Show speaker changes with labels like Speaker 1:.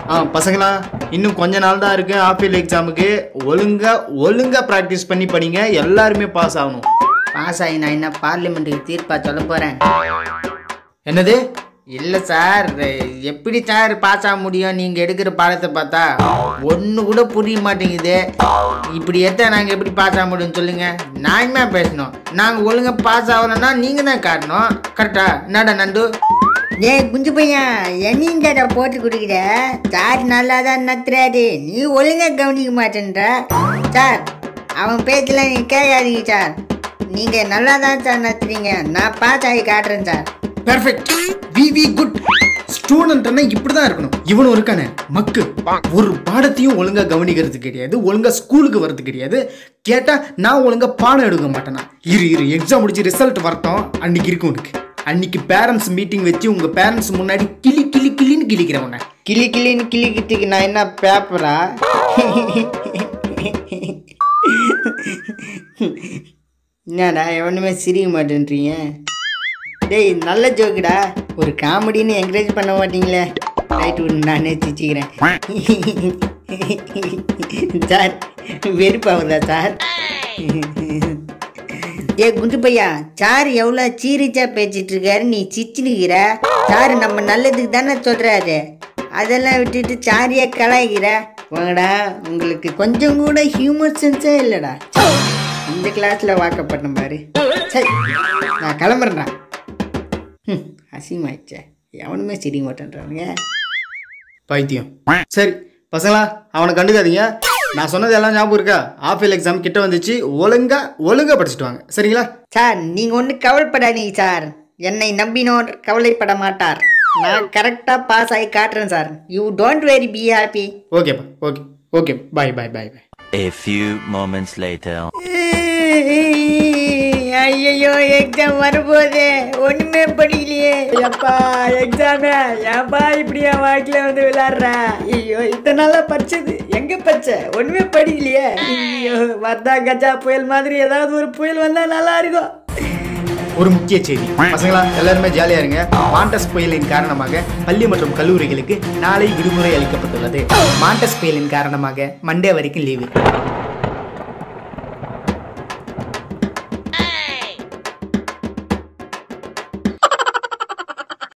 Speaker 1: ஆ பசங்களா இன்னும் கொஞ்ச நாள் தான் இருக்கு ஆஃபீல் எக்ஸாமுக்கு ஒழுங்கா ஒழுங்கா ப்ராக்டிஸ் பண்ணி படிங்க எல்லாருமே பாஸ் ஆகணும்
Speaker 2: பாஸ் ஆகி நான் என்ன பார்லிமெண்ட்டுக்கு தீர்ப்பா சொல்ல போகிறேன்
Speaker 1: என்னது
Speaker 2: இல்லை சார் எப்படி சார் பாஸ் ஆக முடியும் நீங்கள் எடுக்கிற பாடத்தை பார்த்தா ஒன்று கூட புரிய மாட்டேங்குது இப்படி எடுத்தா நாங்கள் எப்படி பாஸ் ஆக முடியும்னு சொல்லுங்கள் நியாயமாக பேசணும் நாங்கள் ஒழுங்காக பாஸ் ஆகணும்னா நீங்கள் தான் காட்டணும் கரெக்டா என்னடா நண்டு
Speaker 3: டேய் குஞ்சு பையன் என்னீங்கடா போட்டு குடிக்கிற சார் நல்லா தான் நத்துறாரு நீ ஒழுங்கா கவனிக்க மாட்டேன்ற சார் அவன் பேச்செல்லாம் நீ கேட்காதீங்க சார் நீங்க நல்லா தான் சார் நத்துறீங்க நான் பாஸ் ஆகி காட்டுறேன் sir
Speaker 1: perfect very very good ஸ்டூடெண்ட்னா இப்படி தான் இருக்கணும் இவனும் இருக்கானே மக்கு ஒரு பாடத்தையும் ஒழுங்கா கவனிக்கிறது கிடையாது ஒழுங்கா ஸ்கூலுக்கு வர்றது கிடையாது கேட்டா நான் ஒழுங்கா பாடம் எடுக்க மாட்டேனா இரு இரு எக்ஸாம் முடிச்சு ரிசல்ட் வரட்டும் அன்னைக்கு இருக்கு உனக்கு அன்னைக்கு பேரண்ட்ஸ் மீட்டிங் வச்சு உங்க பேரண்ட்ஸ் முன்னாடி கிளி கிளி கிளின்னு கிளிக்கிறேன் உன்னை
Speaker 2: கிளி கிளின்னு கிளிக்கிறதுக்கு நான் என்ன பேப்பரா என்னடா எவனுமே சிரிக்க மாட்டேன்றீங்க டேய் நல்ல ஜோக்குடா ஒரு காமெடின்னு என்கரேஜ் பண்ண மாட்டீங்களே ரைட் விடு நானே சிரிச்சுக்கிறேன் சார் வெறுப்பாகுதா சார்
Speaker 3: ஏ குண்டு பையா சார் எவ்வளோ சீரிச்சா பேசிட்டு இருக்காரு நீ சிச்சுனுக்கிற சார் நம்ம நல்லதுக்கு தானே சொல்றாரு அதெல்லாம் விட்டுட்டு சாரியா கலாய்க்கிற
Speaker 2: போங்கடா உங்களுக்கு கொஞ்சம் கூட ஹியூமர் சென்ஸே இல்லைடா ச்சே, இந்த கிளாஸில் வாக்கப்பட்டேன் பாரு சரி நான் கிளம்புறேன்டா ம் அசிங்கமாயிடுச்சே எவனுமே சிரிக்க மாட்டேன்றானுங்க
Speaker 1: பைத்தியம் சரி பசங்களா அவனை கண்டுக்காதீங்க நான் சொன்னது எல்லாம் ஞாபகம் இருக்கா ஆஃபீல் எக்ஸாம் கிட்ட வந்துச்சு ஒழுங்கா ஒழுங்கா படிச்சுட்டு வாங்க சரிங்களா
Speaker 3: சார் நீங்கள் ஒன்றும் கவலைப்படாதீங்க சார் என்னை நம்பினோர் கவலைப்பட மாட்டார் நான் கரெக்டாக பாஸ் ஆகி காட்டுறேன் sir you don't very be happy
Speaker 1: ஓகேப்பா okay okay bye bye bye bye
Speaker 4: A few moments later.
Speaker 3: ஐயோ எக்ஸாம் வரப்போதே ஒண்ணுமே படிக்கலையே அப்பா எக்ஸாமே ஏன்பா இப்படி என் வாழ்க்கையில வந்து விளையாடுற ஐயோ இத்தனை நாளா படிச்சது எங்க படிச்ச ஒண்ணுமே படிக்கலையே ஐயோ வர்தா கஜா புயல் மாதிரி ஏதாவது ஒரு புயல் வந்தா நல்லா இருக்கும்
Speaker 1: ஒரு முக்கிய செய்தி பசங்களா எல்லாருமே ஜாலியா இருங்க மாண்டஸ் புயலின் காரணமாக பள்ளி மற்றும் கல்லூரிகளுக்கு நாளை விடுமுறை அளிக்கப்பட்டுள்ளது மாண்டஸ் புயலின் காரணமாக மண்டே வரைக்கும் லீவு